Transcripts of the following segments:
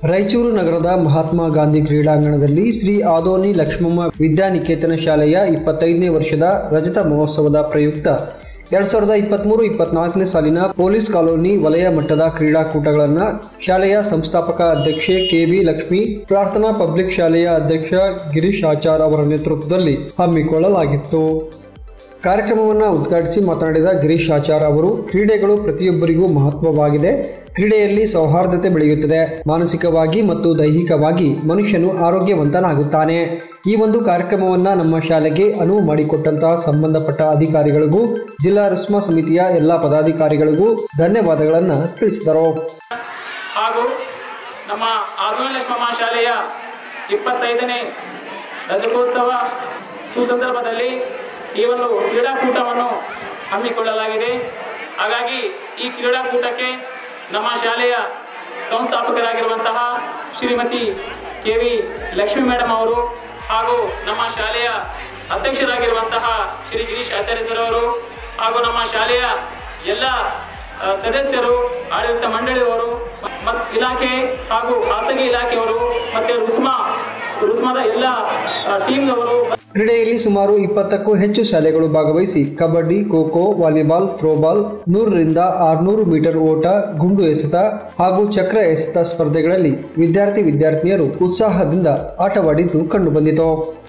ರಾಯಚೂರು ನಗರದ ಮಹಾತ್ಮ ಗಾಂಧಿ ಕ್ರೀಡಾಂಗಣದಲ್ಲಿ ಶ್ರೀ ಆದೋನಿ ಲಕ್ಷ್ಮಮ್ಮ ವಿದ್ಯಾನಿಕೇತನ ಶಾಲೆಯ ಇಪ್ಪತ್ತೈದನೇ ವರ್ಷದ ರಜತ ಮಹೋತ್ಸವದ ಪ್ರಯುಕ್ತ ಎರಡ್ ಸಾವಿರದ ಇಪ್ಪತ್ಮೂರು ಇಪ್ಪತ್ನಾಲ್ಕನೇ ಸಾಲಿನ ಪೊಲೀಸ್ ಕಾಲೋನಿ ವಲಯ ಮಟ್ಟದ ಕ್ರೀಡಾಕೂಟಗಳನ್ನು ಶಾಲೆಯ ಸಂಸ್ಥಾಪಕ ಅಧ್ಯಕ್ಷೆ ಕೆವಿ ಲಕ್ಷ್ಮಿ ಪ್ರಾರ್ಥನಾ ಪಬ್ಲಿಕ್ ಶಾಲೆಯ ಅಧ್ಯಕ್ಷ ಗಿರೀಶ್ ಆಚಾರ್ ಅವರ ನೇತೃತ್ವದಲ್ಲಿ ಹಮ್ಮಿಕೊಳ್ಳಲಾಗಿತ್ತು ಕಾರ್ಯಕ್ರಮವನ್ನು ಉದ್ಘಾಟಿಸಿ ಮಾತನಾಡಿದ ಗಿರೀಶ್ ಆಚಾರ್ ಅವರು ಕ್ರೀಡೆಗಳು ಪ್ರತಿಯೊಬ್ಬರಿಗೂ ಮಹತ್ವವಾಗಿದೆ ಕ್ರೀಡೆಯಲ್ಲಿ ಸೌಹಾರ್ದತೆ ಬೆಳೆಯುತ್ತದೆ ಮಾನಸಿಕವಾಗಿ ಮತ್ತು ದೈಹಿಕವಾಗಿ ಮನುಷ್ಯನು ಆರೋಗ್ಯವಂತನಾಗುತ್ತಾನೆ ಈ ಒಂದು ಕಾರ್ಯಕ್ರಮವನ್ನು ನಮ್ಮ ಶಾಲೆಗೆ ಅನುವು ಮಾಡಿಕೊಟ್ಟಂತಹ ಸಂಬಂಧಪಟ್ಟ ಅಧಿಕಾರಿಗಳಿಗೂ ಜಿಲ್ಲಾ ರುಸ್ಮಾ ಸಮಿತಿಯ ಎಲ್ಲ ಪದಾಧಿಕಾರಿಗಳಿಗೂ ಧನ್ಯವಾದಗಳನ್ನು ತಿಳಿಸಿದರು ಹಾಗೂ ನಮ್ಮ ಆಧುನಿಕ ಲಕ್ಷ್ಮಮ್ಮ ಶಾಲೆಯ ಇಪ್ಪತ್ತೈದನೇ ರಜಕೋತ್ಸವ ಸುಸಂದರ್ಭದಲ್ಲಿ ಈ ಒಂದು ಕ್ರೀಡಾಕೂಟವನ್ನು ಹಮ್ಮಿಕೊಳ್ಳಲಾಗಿದೆ ಹಾಗಾಗಿ ಈ ಕ್ರೀಡಾಕೂಟಕ್ಕೆ ನಮ್ಮ ಶಾಲೆಯ ಸಂಸ್ಥಾಪಕರಾಗಿರುವಂತಹ Shrimati K V Lakshmi madam ಅವರು ಹಾಗೂ ನಮ್ಮ ಶಾಲೆಯ ಅಧ್ಯಕ್ಷರಾಗಿರುವಂತಹ ಶ್ರೀ ಗಿರೀಶ್ ಆಚಾರ್ಯ ಸರ್ ಅವರು ಹಾಗೂ ನಮ್ಮ ಶಾಲೆಯ ಎಲ್ಲ ಆ, ಸದಸ್ಯರು ಆಡಳಿತ ಮಂಡಳಿಯವರು ಮತ್ತು ಇಲಾಖೆ ಹಾಗೂ ಖಾಸಗಿ ಇಲಾಖೆಯವರು ಮತ್ತೆ ರುಸ್ಮಾ ರುಸ್ಮಾದ ಎಲ್ಲ ಟೀಮ್ನವರು ಕ್ರೀಡೆಯಲ್ಲಿ ಸುಮಾರು ಇಪ್ಪತ್ತಕ್ಕೂ ಹೆಚ್ಚು ಶಾಲೆಗಳು ಭಾಗವಹಿಸಿ ಕಬಡ್ಡಿ ಖೋ ಖೋ ವಾಲಿಬಾಲ್ ಥ್ರೋಬಾಲ್ ನೂರರಿಂದ ಆರುನೂರು ಮೀಟರ್ ಓಟ ಗುಂಡು ಎಸೆತ ಹಾಗೂ ಚಕ್ರ ಎಸೆತ ಸ್ಪರ್ಧೆಗಳಲ್ಲಿ ವಿದ್ಯಾರ್ಥಿ ವಿದ್ಯಾರ್ಥಿನಿಯರು ಉತ್ಸಾಹದಿಂದ ಆಟವಾಡಿದ್ದು ಕಂಡುಬಂದಿತು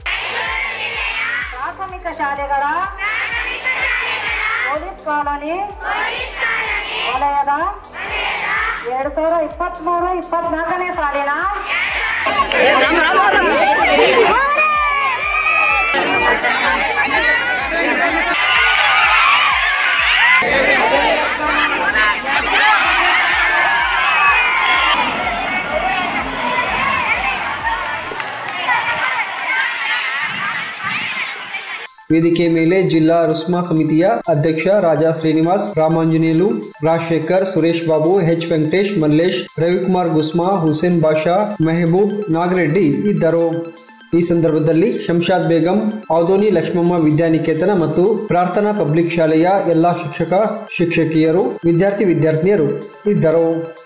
ಪ್ರಾಥಮಿಕ ಶಾಲೆಗಳ ಪೊಲೀಸ್ ಕಾಲೋನಿ ವಲಯದ ಎರಡು ಸಾವಿರ ಇಪ್ಪತ್ತ್ಮೂರು ಇಪ್ಪತ್ನಾಲ್ಕನೇ ಸಾಲಿನ ವೇದಿಕೆ ಮೇಲೆ ಜಿಲ್ಲಾ ರುಸ್ಮಾ ಸಮಿತಿಯ ಅಧ್ಯಕ್ಷ ರಾಜಾ ಶ್ರೀನಿವಾಸ್ ರಾಮಾಂಜನೇಲು ರಾಜಶೇಖರ್ ಸುರೇಶ್ ಬಾಬು ಎಚ್ ವೆಂಕಟೇಶ್ ಮಲ್ಲೇಶ್ ರವಿಕುಮಾರ್ ಗುಸ್ಮಾ ಹುಸೇನ್ ಬಾಷಾ ಮೆಹಬೂಬ್ ನಾಗರೆಡ್ಡಿ ಇದ್ದರು ಈ ಸಂದರ್ಭದಲ್ಲಿ ಶಂಶಾದ್ ಬೇಗಂ ಔದೋನಿ ಲಕ್ಷ್ಮಮ್ಮ ವಿದ್ಯಾನಿಕೇತನ ಮತ್ತು ಪ್ರಾರ್ಥನಾ ಪಬ್ಲಿಕ್ ಶಾಲೆಯ ಎಲ್ಲಾ ಶಿಕ್ಷಕ ಶಿಕ್ಷಕಿಯರು ವಿದ್ಯಾರ್ಥಿ ವಿದ್ಯಾರ್ಥಿನಿಯರು ಇದ್ದರು